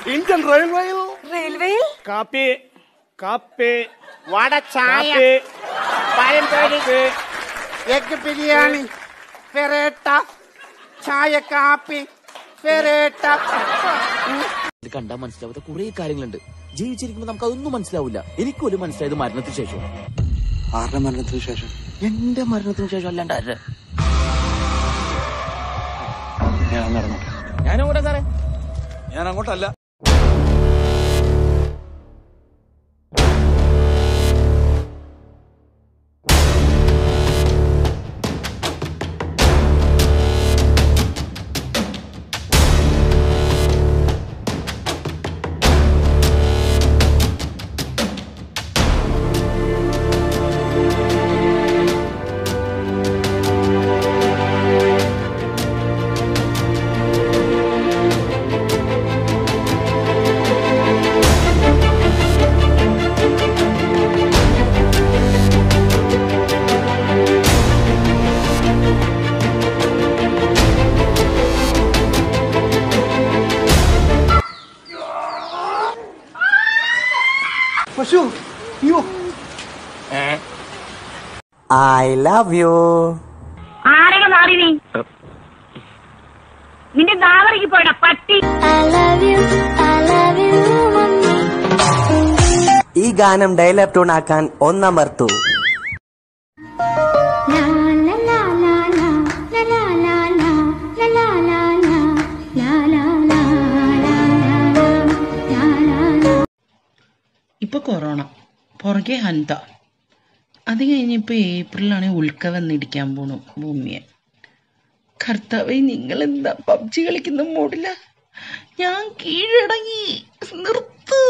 Indian റെയിൽവേയിൽ റെയിൽവേയിൽ കാപ്പി കാപ്പി വട ചായ കാപ്പി പഴംപൊരി കാപ്പി എഗ് ബിരിയാണി പെറേട്ട ചായ കാപ്പി പെറേട്ട ഇത് കണ്ടാൽ മനസ്സിലാവാത്ത കുറെ കാര്യങ്ങളുണ്ട് ജീവിച്ചിരിക്കുമ്പോൾ നമുക്ക് അതൊന്നും മനസ്സിലാവില്ല എനിക്ക് പോലും മനസ്സിലായത് മരണത്തിന് ശേഷം ആരുടെ മരണത്തിന് ശേഷം എന്റെ മരണത്തിന് ശേഷം അല്ലാണ്ട് ആരുടെ ഞാൻ നടന്നോട്ടെ ഞാനും കൂടെ സാറേ ഞാൻ അങ്ങോട്ടല്ല പശു അയ്യോ ഐ ലവ് യു ആരൊക്കെ മാറി നീ നിന്റെ നാവറിക്ക് പോയടാ പട്ടി ഈ ഗാനം ഡയലർ ട്യൂൺ ആക്കാൻ ഒന്നമർത്തു ഇപ്പൊ കൊറോണ പുറകെ ഹന്ത അത് കഴിഞ്ഞിപ്പോ ഏപ്രിലാണ് ഉൽക്ക വന്നിടിക്കാൻ പോണു ഭൂമിയെ കർത്താവെ നിങ്ങൾ എന്താ പബ്ജി കളിക്കുന്ന മൂടില്ല ഞാൻ കീഴടങ്ങി നിർത്തു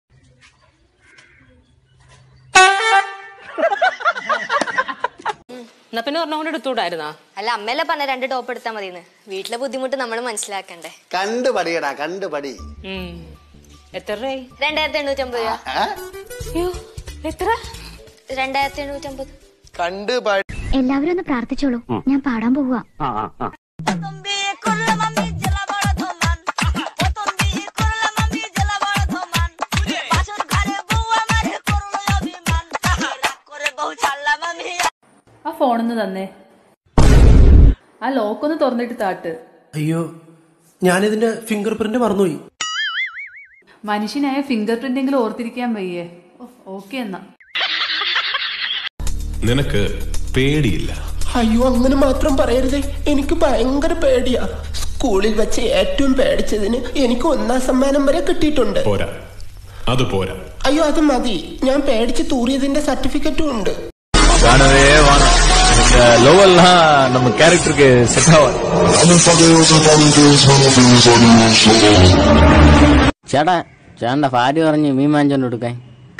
എന്നാ പിന്നെ ഒരെണ്ണം കൊണ്ട് എടുത്തുകൂടായിരുന്നാ അല്ല അമ്മയല്ലേ പറഞ്ഞ രണ്ട് ടോപ്പ് എടുത്താൽ മതിയെന്ന് വീട്ടിലെ ബുദ്ധിമുട്ട് നമ്മൾ മനസ്സിലാക്കണ്ടേ കണ്ടു പടിയടാ കണ്ടു പടി ഉം. എത്ര രൂപയായി രണ്ടായിരത്തി എണ്ണൂറ്റമ്പത് രൂപ അയ്യോ എത്ര രണ്ടായിരത്തി എണ്ണൂറ്റമ്പത് കണ്ടു പടി എല്ലാവരും ഒന്ന് പ്രാർത്ഥിച്ചോളൂ ഞാൻ പാടാൻ പോവാ ആ ഫോണൊന്ന് തന്നെ ആ ലോക്കൊന്ന് തുറന്നിട്ട് താട്ട് അയ്യോ ഞാനിതിന്റെ ഫിംഗർ പ്രിന്റ് മറന്നുപോയി മനുഷ്യനായ ഫിംഗർ പ്രിന്റെങ്കിലും ഓർത്തിരിക്കാൻ വയ്യേ ഓക്കെ എന്നാ നിനക്ക് പേടിയില്ല അയ്യോ അങ്ങനെ മാത്രം പറയരുതേ എനിക്ക് ഭയങ്കര പേടിയാ സ്കൂളിൽ വെച്ച് ഏറ്റവും പേടിച്ചതിന് എനിക്ക് ഒന്നാം സമ്മാനം വരെ കിട്ടിയിട്ടുണ്ട് പോരാ അത് പോരാ അയ്യോ അത് മതി ഞാൻ പേടിച്ച് തൂറിയതിന്റെ സർട്ടിഫിക്കറ്റും ഉണ്ട് വേണവേ വേണം ലവ് എല്ലാം നമ്മ ക്യാരക്ടർക്ക് സെറ്റ് ആവാൻ ചേട്ടാ ചേട്ടന്റെ ഭാര്യ പറഞ്ഞ് മീൻ വാങ്ങിച്ചോണ്ട് കൊടുക്കാൻ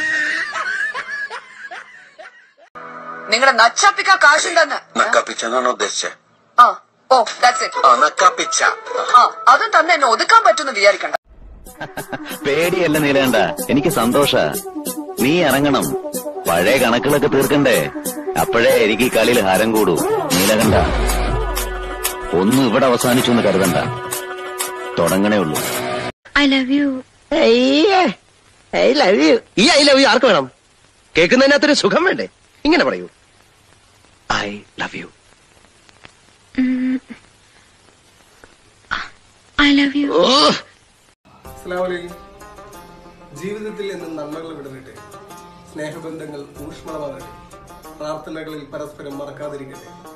നിങ്ങളുടെ നച്ചാപ്പിക്ക കാശുണ്ടെന്ന് നക്കാപ്പിച്ചെന്നാണോ ഉദ്ദേശിച്ചത് ആ ഓ ദാറ്റ്സ് ഇറ്റ് ആ നക്കാപ്പിച്ച ആ അതും തന്നെ എന്നെ ഒതുക്കാൻ പറ്റുമെന്ന് വിചാരിക്കണ്ട പേടിയല്ല നീലേണ്ട എനിക്ക് സന്തോഷ നീ ഇറങ്ങണം പഴയ കണക്കുകളൊക്കെ തീർക്കണ്ടേ അപ്പോഴേ എനിക്ക് ഈ കളിയിൽ ഹാരം കൂടൂ നീലകണ്ഠ ഒന്നും ഇവിടെ അവസാനിച്ചു എന്ന് കരുതണ്ട തുടങ്ങണേ ഉള്ളൂ I love you I love you ഈ ഐ ലവ് യു ആർക്ക് വേണം കേൾക്കുന്നതിനകത്തൊരു സുഖം വേണ്ടേ ഇങ്ങനെ പറയൂ I love you I love you ജീവിതത്തിൽ നിന്ന് നന്മകൾ വിടരട്ടെ സ്നേഹബന്ധങ്ങൾ ഊഷ്മളമാകട്ടെ പ്രാർത്ഥനകളിൽ പരസ്പരം മറക്കാതിരിക്കട്ടെ